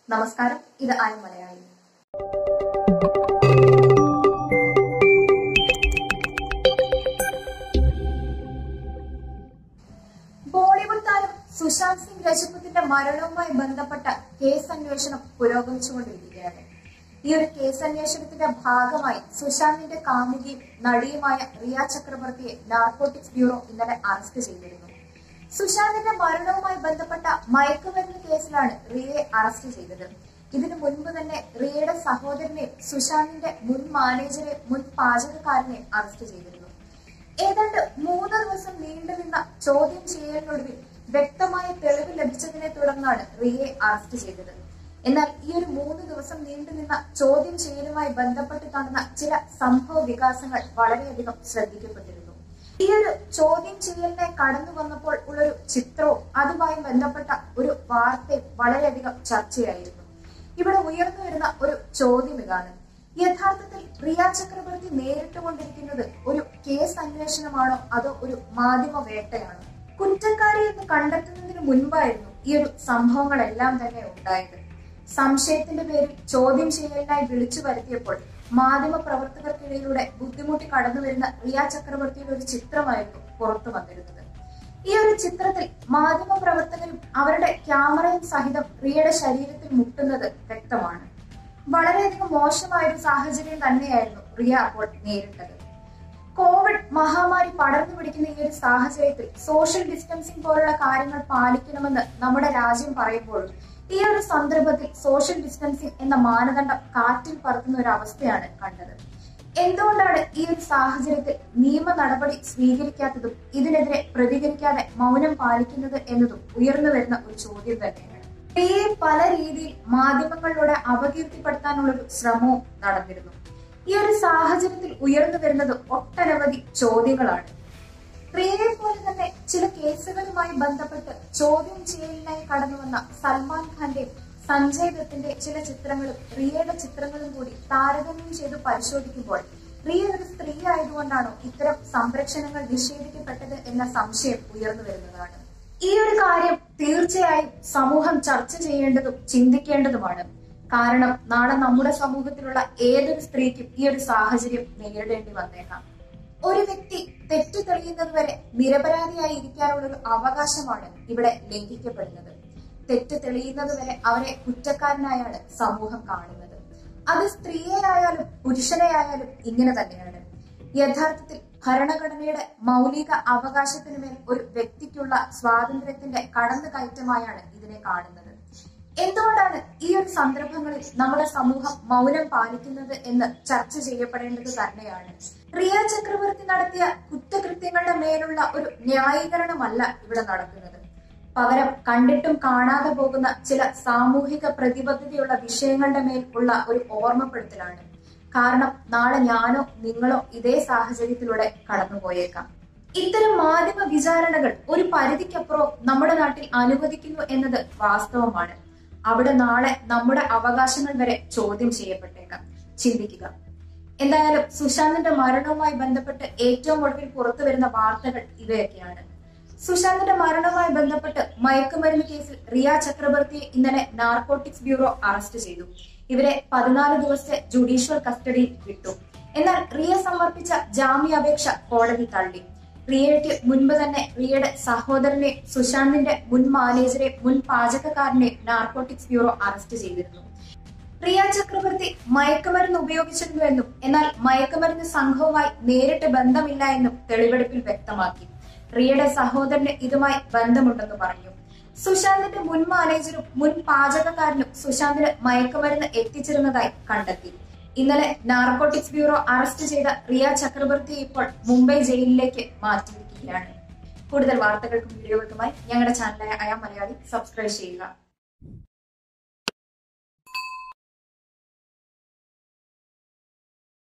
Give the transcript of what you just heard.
നമസ്കാരം ഇത് ആയ മലയാളി ബോളിവുഡ് താരം സുശാന്ത് സിംഗ് രജപുത്തിന്റെ മരണവുമായി ബന്ധപ്പെട്ട കേസ് അന്വേഷണം പുരോഗമിച്ചുകൊണ്ടിരിക്കുകയാണ് ഈ ഒരു കേസ് അന്വേഷണത്തിന്റെ ഭാഗമായി സുശാന്തിന്റെ കാമുകിയും നടിയുമായ റിയ ചക്രവർത്തിയെ നാർക്കോട്ടിക്സ് ബ്യൂറോ ഇന്നലെ അറസ്റ്റ് ചെയ്തിരുന്നു സുശാന്തിന്റെ മരണവുമായി ബന്ധപ്പെട്ട മയക്കുമരുന്ന് കേസിലാണ് റിയയെ അറസ്റ്റ് ചെയ്തത് ഇതിനു മുൻപ് തന്നെ റിയയുടെ സഹോദരനെ സുശാന്തിന്റെ മുൻ മാനേജറെ മുൻ പാചകക്കാരനെ അറസ്റ്റ് ചെയ്തിരുന്നു ഏതാണ്ട് മൂന്ന് ദിവസം നീണ്ടുനിന്ന ചോദ്യം ചെയ്യലിനൊടുവിൽ വ്യക്തമായ തെളിവ് ലഭിച്ചതിനെ തുടർന്നാണ് റിയയെ അറസ്റ്റ് ചെയ്തത് എന്നാൽ ഈ ഒരു മൂന്ന് ദിവസം നീണ്ടുനിന്ന ചോദ്യം ചെയ്യലുമായി ബന്ധപ്പെട്ട് കാണുന്ന ചില സംഭവ വികാസങ്ങൾ വളരെയധികം ശ്രദ്ധിക്കപ്പെട്ടിരുന്നു ഈ ഒരു ചോദ്യം ചെയ്യലിനെ കടന്നു വന്നപ്പോൾ ഉള്ളൊരു ചിത്രവും അതുമായി ബന്ധപ്പെട്ട ഒരു വാർത്തയും വളരെയധികം ചർച്ചയായിരുന്നു ഇവിടെ ഉയർന്നു വരുന്ന ഒരു ചോദ്യം ഇതാണ് യഥാർത്ഥത്തിൽ റിയ ചക്രവർത്തി നേരിട്ട് കൊണ്ടിരിക്കുന്നത് ഒരു കേസ് അന്വേഷണമാണോ അതോ ഒരു മാധ്യമ വേട്ടയാണോ കുറ്റക്കാരി എന്ന് കണ്ടെത്തുന്നതിന് മുൻപായിരുന്നു ഈ ഒരു സംഭവങ്ങളെല്ലാം തന്നെ ഉണ്ടായത് സംശയത്തിന്റെ പേരിൽ ചോദ്യം ചെയ്യലിനായി വിളിച്ചു വരുത്തിയപ്പോൾ മാധ്യമ പ്രവർത്തകർക്കിടയിലൂടെ ബുദ്ധിമുട്ടി കടന്നു വരുന്ന റിയ ചക്രവർത്തിയുടെ ഒരു ചിത്രമായിരുന്നു പുറത്തു വന്നിരുന്നത് ഈ ഒരു ചിത്രത്തിൽ മാധ്യമ പ്രവർത്തകരും അവരുടെ ക്യാമറയും സഹിതം റിയയുടെ ശരീരത്തിൽ മുട്ടുന്നത് വ്യക്തമാണ് വളരെയധികം മോശമായ ഒരു സാഹചര്യം തന്നെയായിരുന്നു റിയ അപ്പോൾ നേരിട്ടത് കോവിഡ് മഹാമാരി പടർന്നു പിടിക്കുന്ന ഈ ഒരു സാഹചര്യത്തിൽ സോഷ്യൽ ഡിസ്റ്റൻസിംഗ് പോലുള്ള കാര്യങ്ങൾ പാലിക്കണമെന്ന് നമ്മുടെ രാജ്യം പറയുമ്പോഴും ഈ ഒരു സന്ദർഭത്തിൽ സോഷ്യൽ ഡിസ്റ്റൻസിംഗ് എന്ന മാനദണ്ഡം കാറ്റിൽ പറത്തുന്ന ഒരു അവസ്ഥയാണ് കണ്ടത് എന്തുകൊണ്ടാണ് ഈ ഒരു സാഹചര്യത്തിൽ നിയമ നടപടി സ്വീകരിക്കാത്തതും ഇതിനെതിരെ പ്രതികരിക്കാതെ മൗനം പാലിക്കുന്നത് എന്നതും ഉയർന്നു വരുന്ന ഒരു ചോദ്യം തന്നെയാണ് പ്രിയയെ പല രീതിയിൽ മാധ്യമങ്ങളിലൂടെ അപകീർത്തിപ്പെടുത്താനുള്ള ഒരു ശ്രമവും നടന്നിരുന്നു ഈ ഒരു സാഹചര്യത്തിൽ ഉയർന്നു വരുന്നത് ഒട്ടനവധി ചോദ്യങ്ങളാണ് പ്രിയയെ പോലെ തന്നെ ചില കേസുകളുമായി ബന്ധപ്പെട്ട് ചോദ്യം ചെയ്യലിനായി കടന്നു വന്ന സൽമാൻ ഖാന്റെയും സഞ്ജയ് ദത്തിന്റെ ചില ചിത്രങ്ങളും റിയയുടെ ചിത്രങ്ങളും കൂടി താരതമ്യം ചെയ്ത് പരിശോധിക്കുമ്പോൾ റിയ ഒരു സ്ത്രീ ആയതുകൊണ്ടാണോ ഇത്തരം സംരക്ഷണങ്ങൾ നിഷേധിക്കപ്പെട്ടത് എന്ന സംശയം ഉയർന്നു വരുന്നതാണ് ഈ ഒരു കാര്യം തീർച്ചയായും സമൂഹം ചർച്ച ചെയ്യേണ്ടതും ചിന്തിക്കേണ്ടതുമാണ് കാരണം നാളെ നമ്മുടെ സമൂഹത്തിലുള്ള ഏതൊരു സ്ത്രീക്കും ഈ ഒരു സാഹചര്യം നേരിടേണ്ടി വന്നേക്കാം ഒരു വ്യക്തി തെറ്റു തെളിയുന്നത് വരെ നിരപരാധിയായി ഇരിക്കാനുള്ള ഒരു അവകാശമാണ് ഇവിടെ ലംഘിക്കപ്പെടുന്നത് തെറ്റ് തെളിയുന്നത് വരെ അവരെ കുറ്റക്കാരനായാണ് സമൂഹം കാണുന്നത് അത് സ്ത്രീയെയായാലും പുരുഷനെയായാലും ഇങ്ങനെ തന്നെയാണ് യഥാർത്ഥത്തിൽ ഭരണഘടനയുടെ മൗലിക അവകാശത്തിന് മേൽ ഒരു വ്യക്തിക്കുള്ള സ്വാതന്ത്ര്യത്തിന്റെ കടന്നുകയറ്റമായാണ് ഇതിനെ കാണുന്നത് എന്തുകൊണ്ടാണ് ഈ ഒരു സന്ദർഭങ്ങളിൽ നമ്മുടെ സമൂഹം മൗനം പാലിക്കുന്നത് എന്ന് ചർച്ച ചെയ്യപ്പെടേണ്ടത് തന്നെയാണ് റിയ ചക്രവർത്തി നടത്തിയ കുറ്റകൃത്യങ്ങളുടെ മേലുള്ള ഒരു ന്യായീകരണമല്ല ഇവിടെ നടക്കുന്നത് പകരം കണ്ടിട്ടും കാണാതെ പോകുന്ന ചില സാമൂഹിക പ്രതിബദ്ധതയുള്ള വിഷയങ്ങളുടെ മേൽ ഉള്ള ഒരു ഓർമ്മപ്പെടുത്തലാണ് കാരണം നാളെ ഞാനോ നിങ്ങളോ ഇതേ സാഹചര്യത്തിലൂടെ കടന്നുപോയേക്കാം ഇത്തരം മാധ്യമ വിചാരണകൾ ഒരു പരിധിക്കപ്പുറം നമ്മുടെ നാട്ടിൽ അനുവദിക്കുന്നു എന്നത് വാസ്തവമാണ് അവിടെ നാളെ നമ്മുടെ അവകാശങ്ങൾ വരെ ചോദ്യം ചെയ്യപ്പെട്ടേക്കാം ചിന്തിക്കുക എന്തായാലും സുശാന്തിന്റെ മരണവുമായി ബന്ധപ്പെട്ട് ഏറ്റവും ഒടുവിൽ പുറത്തു വരുന്ന വാർത്തകൾ ഇവയൊക്കെയാണ് സുശാന്തിന്റെ മരണവുമായി ബന്ധപ്പെട്ട് മയക്കുമരുന്ന് കേസിൽ റിയ ചക്രവർത്തിയെ ഇന്നലെ നാർക്കോട്ടിക്സ് ബ്യൂറോ അറസ്റ്റ് ചെയ്തു ഇവരെ പതിനാല് ദിവസത്തെ ജുഡീഷ്യൽ കസ്റ്റഡിയിൽ വിട്ടു എന്നാൽ റിയ സമർപ്പിച്ച ജാമ്യാപേക്ഷ കോടതി തള്ളി റിയയ്ക്ക് മുൻപ് തന്നെ റിയയുടെ സഹോദരനെ സുശാന്തിന്റെ മുൻ മാനേജറെ മുൻ പാചകക്കാരനെ നാർക്കോട്ടിക്സ് ബ്യൂറോ അറസ്റ്റ് ചെയ്തിരുന്നു റിയ ചക്രവർത്തി മയക്കുമരുന്ന് ഉപയോഗിച്ചിരുന്നുവെന്നും എന്നാൽ മയക്കുമരുന്ന് സംഘവുമായി നേരിട്ട് ബന്ധമില്ല എന്നും തെളിവെടുപ്പിൽ വ്യക്തമാക്കി റിയയുടെ സഹോദരന് ഇതുമായി ബന്ധമുണ്ടെന്ന് പറഞ്ഞു സുശാന്തിന്റെ മുൻ മാനേജരും മുൻ പാചകക്കാരനും സുശാന്തിന് മയക്കുമരുന്ന് എത്തിച്ചിരുന്നതായി കണ്ടെത്തി ഇന്നലെ നാർക്കോട്ടിക്സ് ബ്യൂറോ അറസ്റ്റ് ചെയ്ത റിയ ചക്രവർത്തിയെ ഇപ്പോൾ മുംബൈ ജയിലിലേക്ക് മാറ്റിയിരിക്കുകയാണ് കൂടുതൽ വാർത്തകൾക്കും വീഡിയോകൾക്കുമായി ഞങ്ങളുടെ ചാനലായ അയാ മലയാളി സബ്സ്ക്രൈബ് ചെയ്യുക